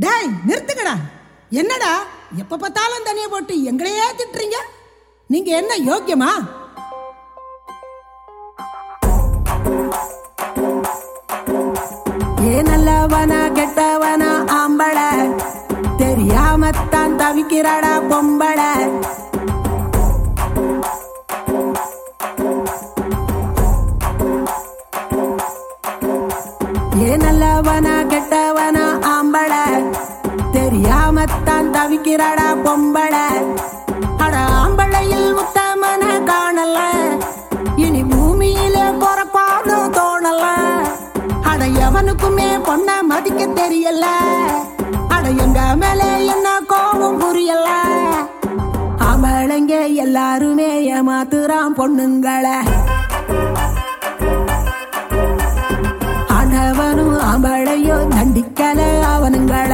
டேய் நிறுத்துங்கடா என்னடா எப்ப பார்த்தாலும் தனியை போட்டு எங்களையே திட்டுறீங்க நீங்க என்ன யோக்கியமா ஏ நல்லவனா கெட்டவனா ஆம்பள தெரியாமத்தான் தவிக்கிறாடா பொம்பள ஏ நல்லவனா கெட்டவனா ஆம்பள தெரியாமத்தான் தவிக்கிறாடா பொம்பள அட ஆம்பளையில் உத்தமன காணல இனி பூமியில பொறப்பாடும் தோணல அட எவனுக்குமே பொண்ண மதிக்க தெரியல அட எங்க மேல என்ன கோபம் புரியல ஆம்பளைங்க எல்லாருமே ஏமாத்துறான் பொண்ணுங்களை ஆண்டவனும் ஆம்பளையோ தண்டிக்கல அவனுங்கள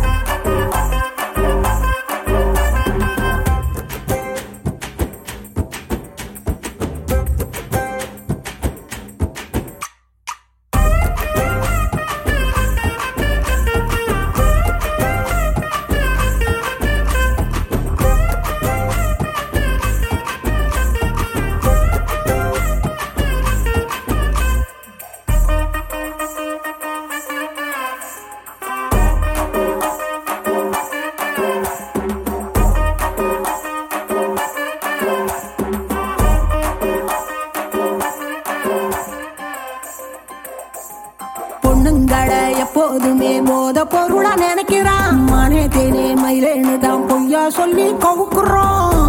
பொண்ணுங்களை எப்போதுமே போத பொருளா நினைக்கிறான் மானே தேனே மயிலேன்னு தான் பொய்யா சொல்லி கவுக்குறோம்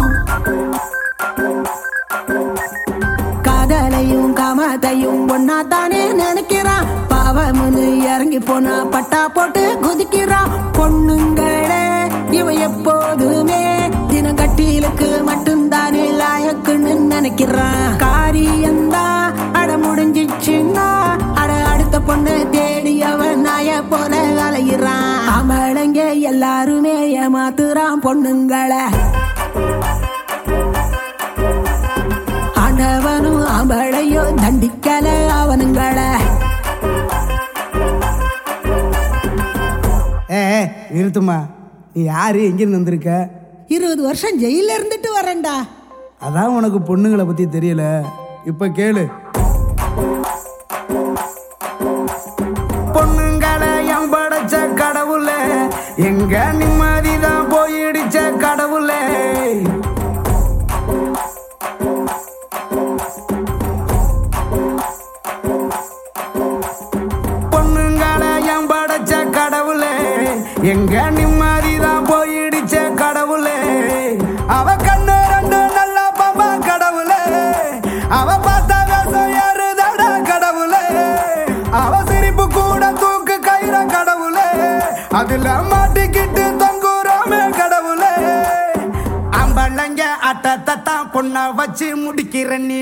காதலையும் காமத்தையும் ஒன்னா தானே நினைக்கிறான் பாவம்னு இறங்கி போனா பட்டா போட்டு குதிக்கிறான் பொண்ணுங்களே இவ எப்போதுமே தினங்கட்டிலுக்கு மட்டும்தானே லாயக்குன்னு நினைக்கிறான் காரியந்தான் அட முடிஞ்சிச்சுன்னா அட அடுத்த பொண்ணு தேடி அவன் நாய போல அலையிறான் அவளங்க எல்லாருமே ஏமாத்துறான் பொண்ணுங்களை ஆண்டவனும் அவளையோ தண்டிக்கல அவனுங்கள ஏ ஏ, நிறுத்துமா நீ யாரு எங்கிருந்து வந்திருக்க இருபது வருஷம் ஜெயில இருந்துட்டு வரேன்டா அதான் உனக்கு பொண்ணுங்களை பத்தி தெரியல இப்ப கேளு பொண்ணுங்களை என் படைச்ச கடவுளே எங்க நிம்மதிதான் போயிடுச்ச கடவுளே பொண்ணுங்களை என் படைச்ச கடவுளே எங்க நிம்மதிதான் போயிடுச்ச கடவுளே அவ கண்ணு ரெண்டு நல்ல பாப்பா கடவுளே அவ பார்த்த வேஷம் ஏறுதடா கடவுளே அவ சிரிப்பு கூட தூக்கு கயிற கடவுளே அதுல மாட்டிக்கிட்டு தொங்குறோமே கடவுளே அம்பளங்க அட்டத்தான் பொண்ண வச்சு முடிக்கிற நீ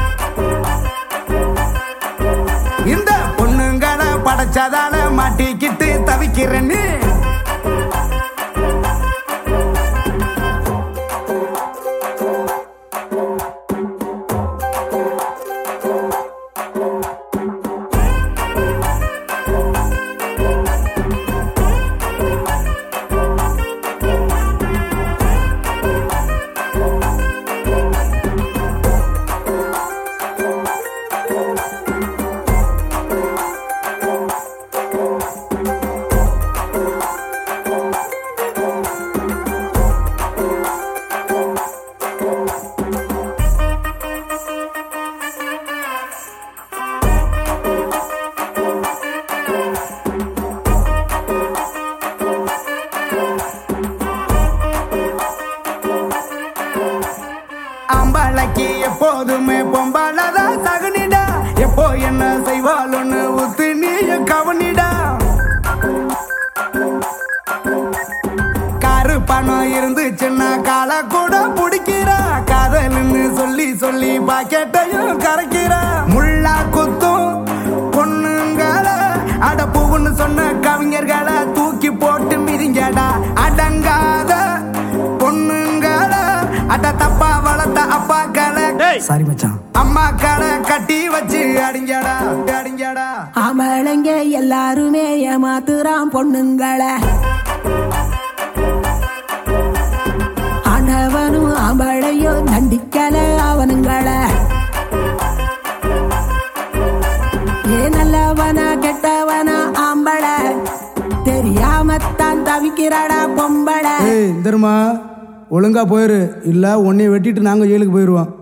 இந்த பொண்ணுங்களை படைச்சதால மாட்டிக்கிட்டு தவிக்கிற நீ அம்பளைக்கு எப்போதுமே பொம்பளதான் சகுனிடா எப்போ என்ன செய்வாளுன்னு ஊத்து நீ கவனிடா காரு பணம் இருந்துச்சுன்னா காலை கூட பிடிக்கிறா காதல்னு சொல்லி சொல்லி பாக்கெட்டையும் கரைக்கிறா முள்ளா குத்தும் பொண்ணுங்களை அட பூவுன்னு சொன்ன கவிஞர்களை தூக்கி போட்டு மிதிங்கடா அடங்காத பொண்ணுங்களை அட தப்பா வளர்த்த அப்பாக்களை சாரி மச்சான் அம்மாக்களை கட்டி வச்சு அடிங்கடா அடிங்கடா அவளைங்க எல்லாருமே ஏமாத்துறான் பொண்ணுங்களை கண்டிக்கல அவனுங்கள ஏ நல்லவனா கெட்டவனா ஆம்பள தெரியாமத்தான் தவிக்கிறாடா பொம்பளை ஏய் தர்மா ஒழுங்கா போயிரு இல்ல உன்னைய வெட்டிட்டு நாங்க ஜெயிலுக்கு போயிருவோம்